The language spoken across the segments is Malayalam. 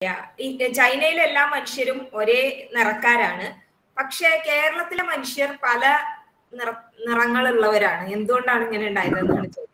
ഈ ചൈനയിലെ എല്ലാ മനുഷ്യരും ഒരേ നിറക്കാരാണ് പക്ഷെ കേരളത്തിലെ മനുഷ്യർ പല നിറ നിറങ്ങളുള്ളവരാണ് എന്തുകൊണ്ടാണ് ഇങ്ങനെ ഉണ്ടായതെന്നാണ് ചോദ്യം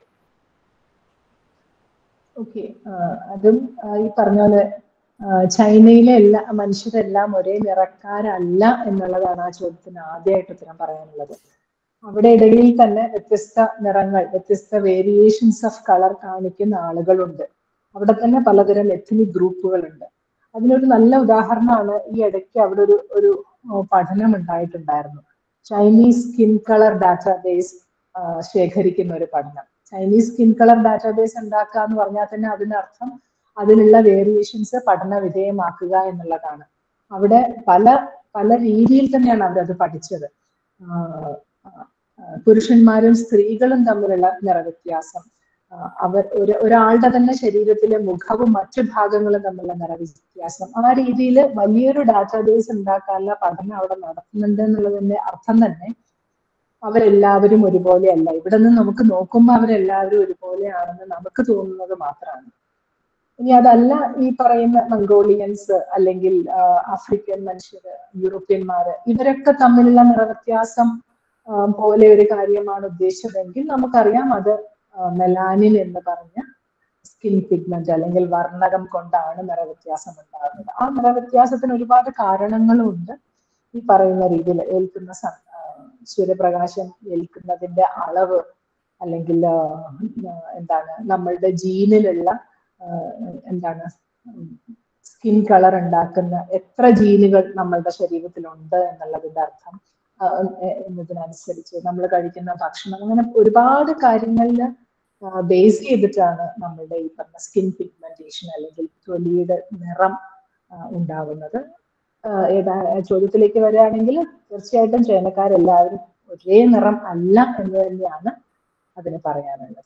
ഓക്കെ അതും ആ, ഈ പറഞ്ഞ പോലെ ആ, ചൈനയിലെ എല്ലാ മനുഷ്യരെല്ലാം ഒരേ നിറക്കാരല്ല എന്നുള്ളതാണ് ആ ചോദ്യത്തിന് ആദ്യമായിട്ട് ഉത്തരം പറയാനുള്ളത് അവിടെ ഇടയിൽ തന്നെ വ്യത്യസ്ത നിറങ്ങൾ വ്യത്യസ്ത വേരിയേഷൻസ് ഓഫ് കളർ കാണിക്കുന്ന ആളുകളുണ്ട് അവിടെ തന്നെ പലതരം എത്നിക് ഗ്രൂപ്പുകളുണ്ട് അതിനൊരു നല്ല ഉദാഹരണമാണ് ഈ ഇടയ്ക്ക് അവിടെ ഒരു ഒരു ആ, പഠനം ഉണ്ടായിട്ടുണ്ടായിരുന്നു ചൈനീസ് സ്കിൻ കളർ ഡാറ്റാബേസ് ശേഖരിക്കുന്ന ഒരു പഠനം ചൈനീസ് സ്കിൻ കളർ ഡാറ്റാബേസ് ഉണ്ടാക്കുക എന്ന് പറഞ്ഞാൽ തന്നെ അതിനർത്ഥം അതിലുള്ള വേരിയേഷൻസ് പഠന വിധേയമാക്കുക എന്നുള്ളതാണ് അവിടെ പല പല രീതിയിൽ തന്നെയാണ് അവരത് പഠിച്ചത് ആഹ് ആഹ് പുരുഷന്മാരും സ്ത്രീകളും തമ്മിലുള്ള നിറവ്യത്യാസം ആഹ് അവർ ഒരു ഒരാളുടെ തന്നെ ശരീരത്തിലെ മുഖവും മറ്റു ഭാഗങ്ങളും തമ്മിലുള്ള നിറവ്യത്യാസം ആ രീതിയിൽ വലിയൊരു ഡാറ്റാബേസ് ഉണ്ടാക്കാനുള്ള പഠനം അവിടെ നടത്തുന്നുണ്ട് എന്നുള്ളതിന്റെ അർത്ഥം തന്നെ അവരെല്ലാവരും ഒരുപോലെയല്ല ഇവിടെ നിന്ന് നമുക്ക് നോക്കുമ്പോൾ അവരെല്ലാവരും ഒരുപോലെയാണെന്ന് നമുക്ക് തോന്നുന്നത് മാത്രമാണ് ഇനി അതല്ല ഈ പറയുന്ന മംഗോളിയൻസ് അല്ലെങ്കിൽ ആ, ആഫ്രിക്കൻ മനുഷ്യര് യൂറോപ്യന്മാര് ഇവരൊക്കെ തമ്മിലുള്ള നിറവ്യത്യാസം ആ, പോലെ ഒരു കാര്യമാണ് ഉദ്ദേശിച്ചതെങ്കിൽ നമുക്കറിയാം അത് മെലാനിൻ എന്ന് പറഞ്ഞ സ്കിൻ പിഗ്മെന്റ് അല്ലെങ്കിൽ വർണ്ണകം കൊണ്ടാണ് നിറവ്യത്യാസം ഉണ്ടാകുന്നത് ആ നിറവ്യത്യാസത്തിന് ഒരുപാട് കാരണങ്ങളുണ്ട് ഈ പറയുന്ന രീതിയിൽ ഏൽക്കുന്ന സ- ആ, സൂര്യപ്രകാശം ഏൽക്കുന്നതിന്റെ അളവ് അല്ലെങ്കിൽ ആ, ആ, എന്താണ് നമ്മളുടെ ജീനിലുള്ള ആ, എന്താണ് സ്കിൻ കളർ ഉണ്ടാക്കുന്ന എത്ര ജീനുകൾ നമ്മളുടെ ശരീരത്തിലുണ്ട് എന്നുള്ളതിന്റെ അർത്ഥം ആ, എ- എന്നതിനനുസരിച്ച് നമ്മൾ കഴിക്കുന്ന ഭക്ഷണം അങ്ങനെ ഒരുപാട് കാര്യങ്ങളിൽ ബേസ് ചെയ്തിട്ടാണ് നമ്മളുടെ ഈ പറഞ്ഞ സ്കിൻ പിഗ്മെന്റേഷൻ അല്ലെങ്കിൽ തൊലിയുടെ നിറം ആ, ഉണ്ടാവുന്നത് ആ, ഏതാ ചോദ്യത്തിലേക്ക് വരികയാണെങ്കിൽ തീർച്ചയായിട്ടും ചൈനക്കാരെല്ലാവരും ഒരേ നിറം അല്ല എന്ന് തന്നെയാണ് അതിന് പറയാനുള്ളത്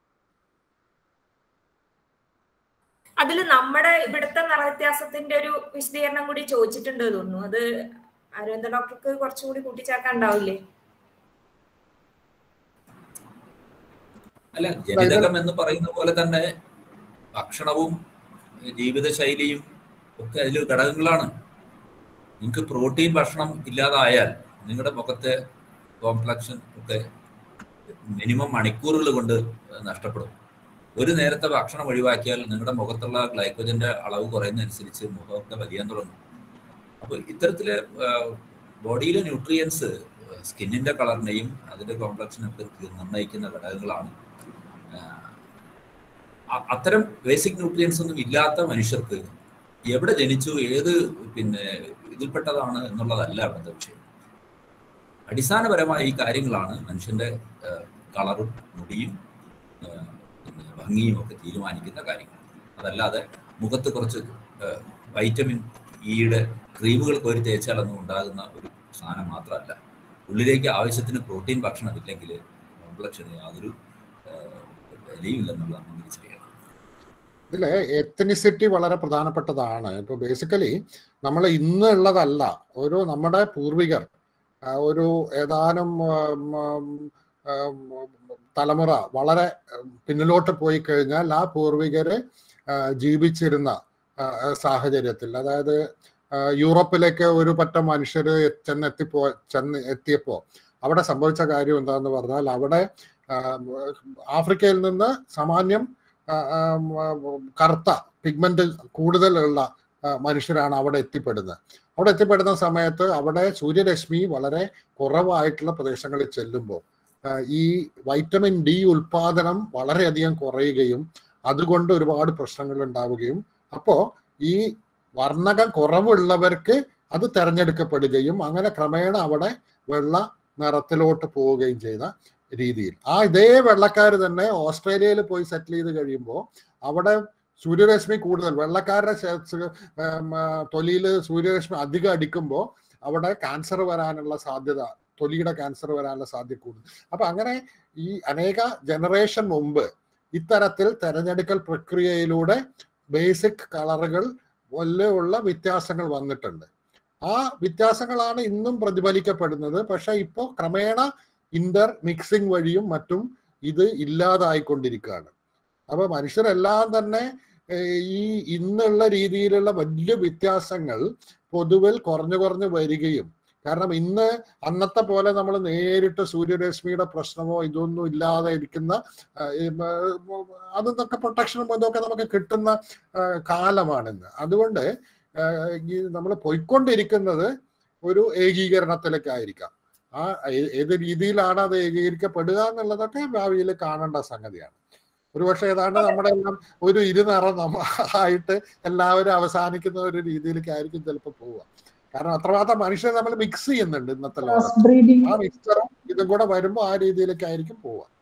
അതിൽ നമ്മുടെ ഇവിടുത്തെ നിറവ്യത്യാസത്തിന്റെ ഒരു വിശദീകരണം കൂടി ചോദിച്ചിട്ടുണ്ട് തോന്നുന്നു അത് അരവിന്ദ ഡോക്ടർക്ക് കുറച്ചുകൂടി കൂട്ടിച്ചേർക്കാൻ ഉണ്ടാവില്ലേ അല്ല ജനിതകം എന്ന് പറയുന്ന പോലെ തന്നെ ഭക്ഷണവും ജീവിതശൈലിയും ഒക്കെ അതിൽ ഘടകങ്ങളാണ് നിങ്ങൾക്ക് പ്രോട്ടീൻ ഭക്ഷണം ഇല്ലാതായാൽ നിങ്ങളുടെ മുഖത്തെ കോംപ്ലക്ഷൻ ഒക്കെ മിനിമം മണിക്കൂറുകൾ കൊണ്ട് നഷ്ടപ്പെടും ഒരു നേരത്തെ ഭക്ഷണം ഒഴിവാക്കിയാൽ നിങ്ങളുടെ മുഖത്തുള്ള ഗ്ലൈക്കോജന്റെ അളവ് കുറയുന്നതനുസരിച്ച് മുഖമൊക്കെ വലിയാൻ തുടങ്ങും അപ്പോൾ ഇത്തരത്തില് ബോഡിയിലെ ന്യൂട്രിയൻസ് സ്കിന്നിന്റെ കളറിനെയും അതിന്റെ കോംപ്ലക്സിനൊക്കെ നിർണ്ണയിക്കുന്ന ഘടകങ്ങളാണ് അ- അത്തരം ബേസിക് ന്യൂട്രിയൻസ് ഒന്നും ഇല്ലാത്ത മനുഷ്യർക്ക് എവിടെ ജനിച്ചു ഏത് പിന്നെ ഇതിൽപ്പെട്ടതാണ് എന്നുള്ളതല്ല അവിടുത്തെ വിഷയം അടിസ്ഥാനപരമായ ഈ കാര്യങ്ങളാണ് മനുഷ്യന്റെ കളറും മുടിയും ആ, പിന്നെ ഭംഗിയും ഒക്കെ തീരുമാനിക്കുന്ന കാര്യങ്ങൾ അതല്ലാതെ മുഖത്ത് കുറച്ച് വൈറ്റമിൻ ഇയുടെ ക്രീമുകൾ കോരി തേച്ചാലൊന്നും ഉണ്ടാകുന്ന ഒരു സാധനം മാത്രമല്ല ഉള്ളിലേക്ക് ആവശ്യത്തിന് പ്രോട്ടീൻ ഭക്ഷണം ഇല്ലെങ്കിൽ കോംപ്ലക്ഷന് യാതൊരു ആ, വിലയുമില്ലെന്നുള്ളത് നമ്മൾ തിരിച്ചറിയണം ഇതില് എത്തനിസിറ്റി വളരെ പ്രധാനപ്പെട്ടതാണ് ഇപ്പൊ ബേസിക്കലി നമ്മൾ ഇന്ന് ഉള്ളതല്ല ഒരു നമ്മുടെ പൂർവികർ ആ, ഒരു ഏതാനും ഉം, ഉം, ഉം, തലമുറ വളരെ പിന്നിലോട്ട് പോയി കഴിഞ്ഞാൽ ആ പൂർവികര് ആ, ജീവിച്ചിരുന്ന ആ, സാഹചര്യത്തിൽ അതായത് ആ, യൂറോപ്പിലേക്ക് ഒരു പറ്റം മനുഷ്യര് ചെന്നെത്തിപ്പോ ചെന്ന് എത്തിയപ്പോ അവിടെ സംഭവിച്ച കാര്യം എന്താന്ന് പറഞ്ഞാൽ അവിടെ ആ, ആഫ്രിക്കയിൽ നിന്ന് സാമാന്യം ആ, ആ, ഉം, കറുത്ത പിഗ്മെന്റ് കൂടുതലുള്ള ആ, മനുഷ്യരാണ് അവിടെ എത്തിപ്പെടുന്നത് അവിടെ എത്തിപ്പെടുന്ന സമയത്ത് അവിടെ സൂര്യരശ്മി വളരെ കുറവായിട്ടുള്ള പ്രദേശങ്ങളിൽ ചെല്ലുമ്പോൾ ആ, ഈ വൈറ്റമിൻ ഡി ഉൽപാദനം വളരെയധികം കുറയുകയും അതുകൊണ്ട് ഒരുപാട് പ്രശ്നങ്ങൾ ഉണ്ടാവുകയും അപ്പോ ഈ വർണ്ണകം കുറവുള്ളവർക്ക് അത് തെരഞ്ഞെടുക്കപ്പെടുകയും അങ്ങനെ ക്രമേണ അവിടെ വെള്ള നിറത്തിലോട്ട് പോവുകയും ചെയ്ത രീതിയിൽ ആ ഇതേ വെള്ളക്കാർ തന്നെ ഓസ്ട്രേലിയയിൽ പോയി സെറ്റിൽ ചെയ്ത് കഴിയുമ്പോൾ അവിടെ സൂര്യരശ്മി കൂടുതൽ വെള്ളക്കാരുടെ തൊലിയിൽ സൂര്യരശ്മി അധികം അടിക്കുമ്പോൾ അവിടെ ക്യാൻസർ വരാനുള്ള സാധ്യത തൊലിയുടെ ക്യാൻസർ വരാനുള്ള സാധ്യത കൂടുതൽ അപ്പൊ അങ്ങനെ ഈ അനേക ജനറേഷൻ മുമ്പ് ഇത്തരത്തിൽ തെരഞ്ഞെടുക്കൽ പ്രക്രിയയിലൂടെ ബേസിക് കളറുകൾ വല്ലുള്ള വ്യത്യാസങ്ങൾ വന്നിട്ടുണ്ട് ആ വ്യത്യാസങ്ങളാണ് ഇന്നും പ്രതിഫലിക്കപ്പെടുന്നത് പക്ഷെ ഇപ്പോൾ ക്രമേണ ഇന്റർ മിക്സിംഗ് വഴിയും മറ്റും ഇത് ഇല്ലാതായിക്കൊണ്ടിരിക്കുകയാണ് അപ്പൊ മനുഷ്യരെല്ലാം തന്നെ ഏഹ് ഈ ഇന്നുള്ള രീതിയിലുള്ള വലിയ വ്യത്യാസങ്ങൾ പൊതുവിൽ കുറഞ്ഞു കുറഞ്ഞു വരികയും കാരണം ഇന്ന് അന്നത്തെ പോലെ നമ്മൾ നേരിട്ട് സൂര്യരശ്മിയുടെ പ്രശ്നമോ ഇതൊന്നും ഇല്ലാതെ ഇരിക്കുന്ന ആ, ഈ, മ, അതൊക്കെ പ്രൊട്ടക്ഷനും ഇതൊക്കെ നമുക്ക് കിട്ടുന്ന ആ, കാലമാണിന്ന് അതുകൊണ്ട് ആ, ഈ നമ്മൾ പോയിക്കൊണ്ടിരിക്കുന്നത് ഒരു ഏകീകരണത്തിലേക്കായിരിക്കാം ആ ഏ- ഏത് രീതിയിലാണ് അത് ഏകീകരിക്കപ്പെടുക എന്നുള്ളതൊക്കെ ഭാവിയിൽ കാണേണ്ട സംഗതിയാണ് ഒരുപക്ഷെ ഏതാണ്ട് നമ്മുടെ എല്ലാം ഒരു ഇരുനിറം നമ്മ ആയിട്ട് എല്ലാവരും അവസാനിക്കുന്ന ഒരു രീതിയിലേക്കായിരിക്കും ചിലപ്പോൾ പോവുക കാരണം അത്രമാത്രം മനുഷ്യരെ നമ്മൾ മിക്സ് ചെയ്യുന്നുണ്ട് ഇന്നത്തെ ലോകം ക്രോസ് ബ്രീഡിംഗ് ആ മിക്സറും ഇതും കൂടെ വരുമ്പോൾ ആ രീതിയിലേക്കായിരിക്കും പോവുക